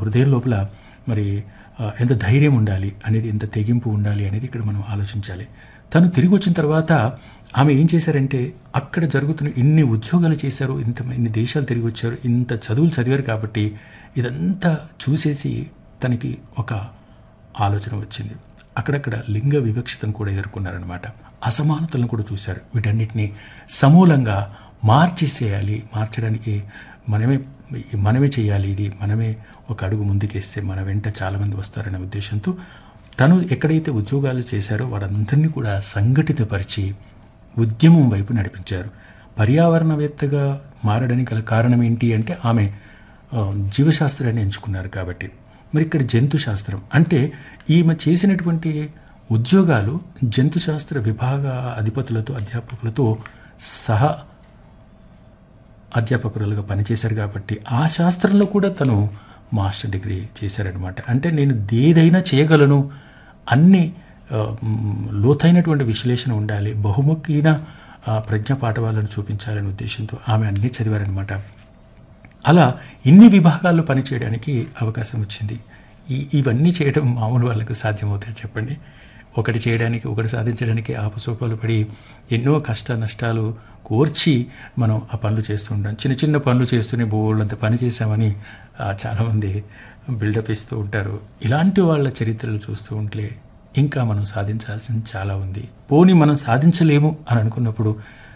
హృదయం లోపల మరి ఆ, ఎంత ధైర్యం ఉండాలి అనేది ఎంత తెగింపు ఉండాలి అనేది ఇక్కడ మనం ఆలోచించాలి తను తిరిగి వచ్చిన తర్వాత ఆమె ఏం చేశారంటే అక్కడ జరుగుతున్న ఇన్ని ఉద్యోగాలు చేశారు ఇంత ఇన్ని దేశాలు తిరిగి వచ్చారు ఇంత చదువులు చదివారు కాబట్టి ఇదంతా చూసేసి తనకి ఒక ఆలోచన వచ్చింది అక్కడక్కడ లింగ వివక్షతను కూడా ఎదుర్కొన్నారనమాట అసమానతలను కూడా చూశారు వీటన్నిటిని సమూలంగా మార్చేసేయాలి మార్చడానికి మనమే మనమే చేయాలి ఇది మనమే ఒక అడుగు ముందుకేస్తే మన వెంట చాలామంది వస్తారనే ఉద్దేశంతో తను ఎక్కడైతే ఉద్యోగాలు చేశారో వారందరినీ కూడా సంఘటితపరిచి ఉద్యమం వైపు నడిపించారు పర్యావరణవేత్తగా మారడానికి గల కారణం ఏంటి అంటే ఆమె ఆ, జీవశాస్త్రాన్ని ఎంచుకున్నారు కాబట్టి మరి ఇక్కడ జంతు శాస్త్రం అంటే ఈమె చేసినటువంటి ఉద్యోగాలు జంతుశాస్త్ర విభాగ అధిపతులతో అధ్యాపకులతో సహా అధ్యాపకురాలుగా పనిచేశారు కాబట్టి ఆ శాస్త్రంలో కూడా తను మాస్టర్ డిగ్రీ చేశారనమాట అంటే నేను ఏదైనా చేయగలను అన్ని ఆ, మ్, లోతైనటువంటి విశ్లేషణ ఉండాలి బహుముఖీన ఆ, ప్రజ్ఞా పాఠవాలను చూపించాలనే ఉద్దేశంతో ఆమె అన్నీ చదివారనమాట అలా ఇన్ని విభాగాల్లో పనిచేయడానికి అవకాశం వచ్చింది ఈ ఇవన్నీ చేయడం మామూలు వాళ్ళకు సాధ్యమవుతాయి చెప్పండి ఒకటి చేయడానికి ఒకటి సాధించడానికి ఆపసోపాలు పడి ఎన్నో కష్ట నష్టాలు కోర్చి మనం ఆ పనులు చేస్తూ ఉంటాం చిన్న చిన్న పనులు చేస్తూనే బోళ్ళంత పని చేశామని ఆ, చాలామంది బిల్డప్ ఇస్తూ ఉంటారు ఇలాంటి వాళ్ళ చరిత్రలు చూస్తూ ఉంటే ఇంకా మనం సాధించాల్సింది చాలా ఉంది పోనీ మనం సాధించలేము అని అనుకున్నప్పుడు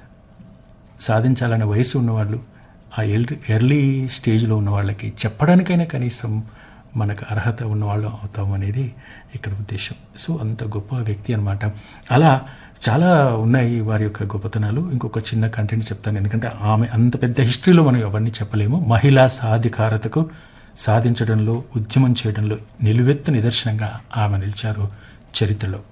సాధించాలనే వయసు ఉన్నవాళ్ళు ఆ ఎర్లీ ఎర్లీ స్టేజ్లో ఉన్న వాళ్ళకి చెప్పడానికైనా కనీసం మనకు అర్హత ఉన్నవాళ్ళు అవుతాం అనేది ఇక్కడ ఉద్దేశం సో అంత గొప్ప వ్యక్తి అనమాట అలా చాలా ఉన్నాయి వారి యొక్క గొప్పతనాలు ఇంకొక చిన్న కంటెంట్ చెప్తాను ఎందుకంటే ఆమె అంత పెద్ద హిస్టరీలో మనం ఎవరిని చెప్పలేము మహిళా సాధికారతకు సాధించడంలో ఉద్యమం చేయడంలో నిలువెత్తు నిదర్శనంగా ఆమె నిలిచారు చరిత్రలో